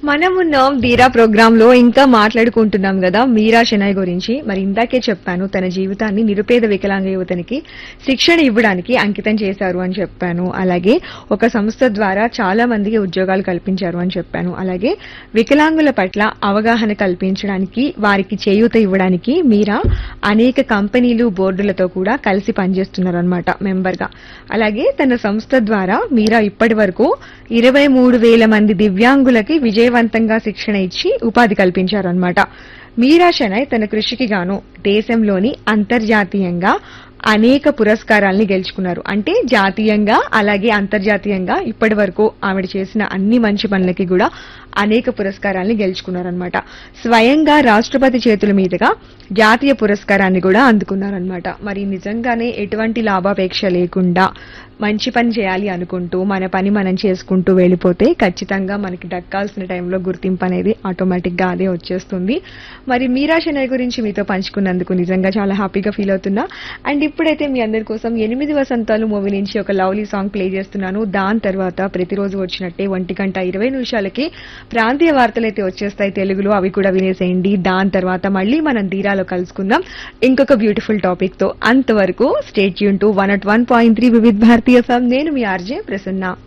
మనమున్నాం ధీరా ప్రోగ్రామ్ లో ఇంకా మాట్లాడుకుంటున్నాం కదా మీరా షెనాయ్ గురించి మరి ఇందాకే చెప్పాను తన జీవితాన్ని నిరుపేద వికలాంగ యువతనికి శిక్షణ ఇవ్వడానికి అంకితం చేశారు అని చెప్పాను అలాగే ఒక సంస్థ ద్వారా చాలా మందికి ఉద్యోగాలు కల్పించారు అని చెప్పాను అలాగే వికలాంగుల పట్ల అవగాహన కల్పించడానికి వారికి చేయూత ఇవ్వడానికి మీరా అనేక కంపెనీలు బోర్డులతో కూడా కలిసి పనిచేస్తున్నారు అనమాట మెంబర్ గా అలాగే తన సంస్థ ద్వారా మీరా ఇప్పటి వరకు ఇరవై మూడు వేల మంది దివ్యాంగులకి విజయవంతంగా శిక్షణ ఇచ్చి ఉపాధి కల్పించారన్నమాట మీరా షనయ్ తన కృషికి గాను దేశంలోని అంతర్జాతీయంగా అనేక పురస్కారాల్ని గెలుచుకున్నారు అంటే జాతీయంగా అలాగే అంతర్జాతీయంగా ఇప్పటి వరకు ఆవిడ చేసిన అన్ని మంచి పనులకి కూడా అనేక పురస్కారాల్ని గెలుచుకున్నారనమాట స్వయంగా రాష్ట్రపతి చేతుల మీదుగా జాతీయ పురస్కారాన్ని కూడా అందుకున్నారనమాట మరి నిజంగానే ఎటువంటి లాభాపేక్ష లేకుండా మంచి పని చేయాలి అనుకుంటూ మన పని మనం చేసుకుంటూ వెళ్ళిపోతే ఖచ్చితంగా మనకి దక్కాల్సిన టైంలో గుర్తింపు అనేది ఆటోమేటిక్ గా అదే వచ్చేస్తుంది మరి మీరా శనయ్ గురించి మీతో పంచుకున్నందుకు నిజంగా చాలా హ్యాపీగా ఫీల్ అవుతున్నా అండ్ ఇప్పుడైతే మీ అందరి కోసం ఎనిమిది వసంతాలు మూవీ నుంచి ఒక లవ్లీ సాంగ్ ప్లే చేస్తున్నాను దాని తర్వాత ప్రతిరోజు వచ్చినట్టే ఒంటి గంట ఇరవై నిమిషాలకి ప్రాంతీయ వార్తలు అయితే వచ్చేస్తాయి తెలుగులో అవి కూడా వినేసేయండి దాని తర్వాత మళ్ళీ మనం ధీరాలో కలుసుకుందాం ఇంకొక బ్యూటిఫుల్ టాపిక్ తో అంతవరకు స్టేట్ యూన్ to one at one point three Vividh Bharati ఫామ్ నేను మీ ఆర్జే ప్రసన్న